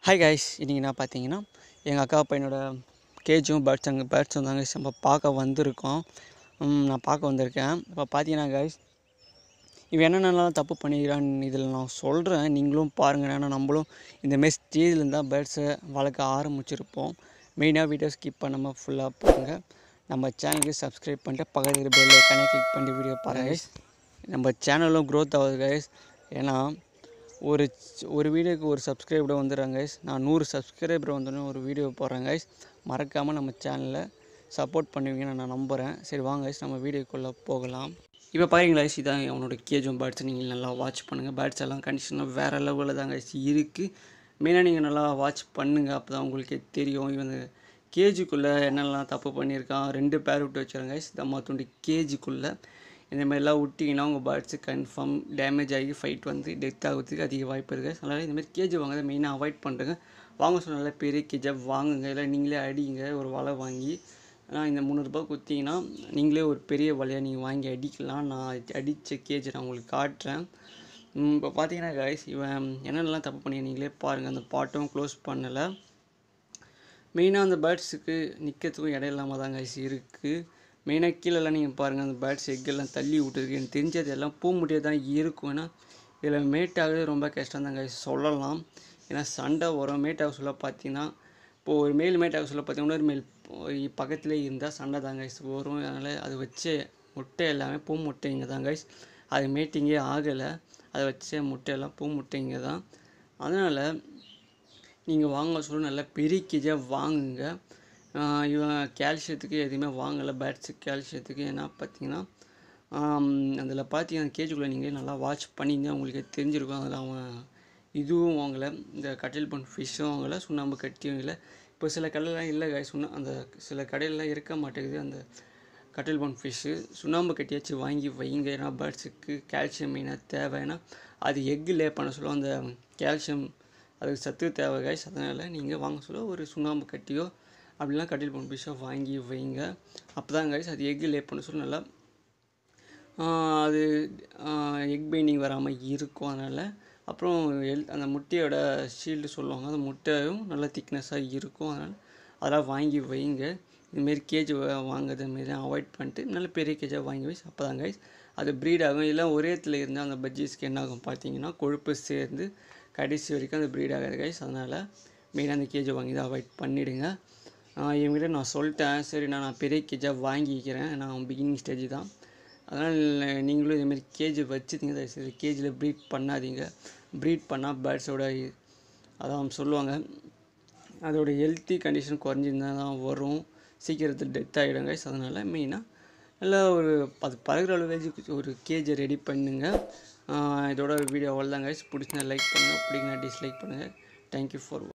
Hi guys இன்றைக்கி நான் பார்த்தீங்கன்னா எங்கள் அக்கா பையனோட கேஜும் பேர்ட்ஸ் அங்கே பேர்ட்ஸ் வந்தாங்க நம்ம பார்க்க வந்திருக்கோம் ம், நான் பார்க்க வந்திருக்கேன் இப்போ பார்த்தீங்கன்னா கைஸ் இவன் என்னென்னலாம் தப்பு பண்ணிக்கிறான்னு இதில் நான் சொல்கிறேன் நீங்களும் பாருங்கள் ஏன்னா நம்மளும் இந்தமாரி ஸ்டேஜில் தான் பேர்ட்ஸை வளர்க்க ஆரம்பிச்சிருப்போம் மெயினாக வீடியோ ஸ்கிப் பண்ணாமல் ஃபுல்லாக பாருங்கள் நம்ம சேனலுக்கு சப்ஸ்கிரைப் பண்ணிட்டு பக்கத்தில் பெல் ஐக்கானே கிளிக் பண்ணி வீடியோ பாருங்கள் guys. நம்ம சேனலும் க்ரோத் ஆகுது கைஸ் ஏன்னா ஒரு ஒரு வீடியோக்கு ஒரு சப்ஸ்கிரைபர் வந்துடுறாங்க கைஸ் நான் நூறு சப்ஸ்கிரைபர் வந்தோடனே ஒரு வீடியோ போடுறேன் கைஸ் மறக்காமல் நம்ம சேனலை சப்போர்ட் பண்ணுவீங்கன்னு நான் நம்புகிறேன் சரி வாங்க கைஸ் நம்ம வீடியோக்குள்ளே போகலாம் இப்போ பாருங்களா கைஸ் இதான் அவனோட கேஜும் பேர்ட்ஸ் நீங்கள் நல்லா வாட்ச் பண்ணுங்கள் பேர்ட்ஸ் எல்லாம் கண்டிஷனாக வேறு லெவலில் தான் கைஸ் இருக்குது மெயினாக நீங்கள் நல்லா வாட்ச் பண்ணுங்கள் அப்போ தான் உங்களுக்கே தெரியும் இவன் கேஜுக்குள்ளே என்னெல்லாம் தப்பு பண்ணியிருக்கான் ரெண்டு பேர் விட்டு வச்சுருங்க கைஸ் தம்மா துண்டு கேஜுக்குள்ளே இந்த மாதிரிலாம் விட்டிங்கன்னா உங்கள் பேர்ட்ஸு கன்ஃபார்ம் டேமேஜ் ஆகி ஃபைட் வந்து டெத் ஆகிறதுக்கு அதிக வாய்ப்பு இருக்குது அதனால் இந்த மாதிரி கேஜ் வாங்குறத மெயினாக அவாய்ட் பண்ணுறேங்க வாங்க சொன்னால பெரிய கேஜாக வாங்குங்க இல்லை நீங்களே அடிங்க ஒரு வலை வாங்கி ஆனால் இந்த முந்நூறுரூபா குத்திங்கன்னா நீங்களே ஒரு பெரிய வலையை நீங்கள் வாங்கி அடிக்கலாம் நான் அடித்த கேஜ் நான் உங்களுக்கு காட்டுறேன் ம், இப்போ பார்த்தீங்கன்னா கைஸ் இவன் என்னென்னலாம் தப்பு பண்ணி நீங்களே பாருங்கள் அந்த பாட்டும் க்ளோஸ் பண்ணலை மெயினாக அந்த பேர்ட்ஸுக்கு நிற்கிறதுக்கும் இடம் இல்லாமல் தான் கைஸ் இருக்குது மெயினாக கீழெல்லாம் நீங்கள் பாருங்கள் அந்த பேர்ட்ஸ் எக்கெல்லாம் தள்ளி விட்டுருக்கு எனக்கு தெரிஞ்சது எல்லாம் பூ முடியாது தான் இருக்கும் ஏன்னா இதில் மேட்டாகவே ரொம்ப கஷ்டம் தான் கைஸ் சொல்லலாம் ஏன்னா சண்டை வரும் மேட்டாக சொல்ல பார்த்தீங்கன்னா இப்போது ஒரு மேல் மேட்டாக சொல்ல பார்த்தீங்கன்னா இன்னொரு மேல் போய் பக்கத்துலேயே இருந்தால் சண்டை தான் கைஸ் வரும் அதனால் அது வச்ச முட்டை எல்லாமே பூ முட்டைங்க தான் கைஸ் அது மேட்டிங்கே ஆகலை அதை வச்ச முட்டையெல்லாம் பூ முட்டைங்க தான் அதனால் நீங்கள் வாங்க சொல்ல நல்லா பெரிய கேஜாக வாங்குங்க ஆஹ் இவன் கால்சியத்துக்கு எதுவுமே வாங்கலை பேட்ஸுக்கு கால்சியத்துக்கு ஏன்னா பார்த்தீங்கன்னா அதில் பார்த்தீங்கன்னா கேஜுக்குள்ளே நீங்கள் நல்லா வாட்ச் பண்ணியிருந்தா உங்களுக்கு தெரிஞ்சிருக்கும் அதில் அவன் இதுவும் வாங்கலை இந்த கட்டில் பன் ஃபிஷ்ஷும் வாங்கலை சுண்ணாம்பு கட்டியும் இல்லை இப்போ சில கடையிலலாம் இல்லை காய் சுண்ணா அந்த சில கடையிலலாம் இருக்க மாட்டேங்குது அந்த கட்டில் பன் ஃபிஷ்ஷு சுண்ணாம்பு கட்டியாச்சும் வாங்கி வைங்க ஏன்னா பேர்ட்ஸுக்கு கால்சியம் மெயினாக தேவை ஏன்னா அது எக்கு லே பண்ண சொல்ல அந்த கால்சியம் அதுக்கு சத்து தேவை கைஸ் அதனால் நீங்கள் வாங்க சொல்ல ஒரு சுண்ணாம்பு கட்டியோ அப்படிலாம் கட்டில் பன் ஃபிஷ்ஷோ வாங்கி வைங்க அப்போ தான் கைஸ் அது எக்கு லே பண்ண சொல்ல நல்லா ஆஹ் அது எக் பைண்டிங் வராமல் இருக்கும் அதனால் அப்புறம் எல் அந்த முட்டையோட ஷீல்டு சொல்லுவாங்க அந்த முட்டையும் நல்லா திக்னஸாக இருக்கும் அதனால் அதெல்லாம் வாங்கி வைங்க இதுமாரி கேஜ் வாங்குறது மாரி அவாய்ட் பண்ணிட்டு நல்ல பெரிய கேஜாக வாங்கி வை அப்போ தான் கைஸ் அது ப்ரீட் ஆகும் இல்லை ஒரே இடத்துல இருந்தால் அந்த பஜ்ஜீஸ்க்கு என்ன ஆகும் பார்த்தீங்கன்னா கொழுப்பு சேர்ந்து கடைசி வரைக்கும் அது ப்ரீட் ஆகாது கைஸ் அதனால் மெயினாக அந்த கேஜை வாங்கி தான் அவாய்ட் பண்ணிவிடுங்க இவங்ககிட்ட நான் சொல்லிட்டேன் சரி நான் நான் பெரிய கேஜாக வாங்கிக்கிறேன் நான் பிகினிங் ஸ்டேஜ் தான் அதனால் நீங்களும் இதேமாரி கேஜ் வச்சுருந்தீங்க தயவுசெய்து கேஜில் ப்ரீட் பண்ணாதீங்க ப்ரீட் பண்ணால் பேர்ட்ஸோட அதான் சொல்லுவாங்க அதோட ஹெல்த்தி கண்டிஷன் குறைஞ்சிருந்தா தான் வரும் சீக்கிரத்தில் டெத் ஆகிடும் கைஸ் அதனால் மெயினாக நல்லா ஒரு அது பழகிற அளவுக்கு ஒரு கேஜை ரெடி பண்ணுங்க ஆஹ் இதோட வீடியோ அவ்வளோதான் கைஸ் பிடிச்சிருந்தா லைக் பண்ணுங்கள் பிடிக்கனா டிஸ்லைக் பண்ணுங்கள் தேங்க்யூ ஃபார்